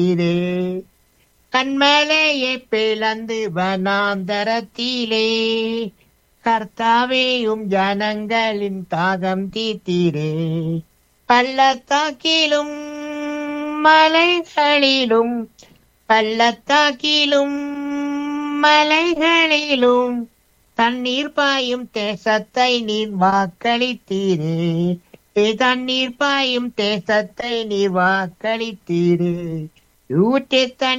நீரே கண்மலையை பிளந்து வனாந்தரத்திலே கர்த்தாவேயும் ஜனங்களின் தாகம் தீத்தீரே பள்ளத்தாக்கிலும் மலைகளிலும் பள்ளத்தாக்கிலும் மலைகளிலும் தண்ணீர் பாயும் தேசத்தை நீர் வாக்களித்தீரே ஏ தண்ணீர் பாயும் தேசத்தை நீர் வாக்களித்தீரே ஊற்றி தண்ணீர்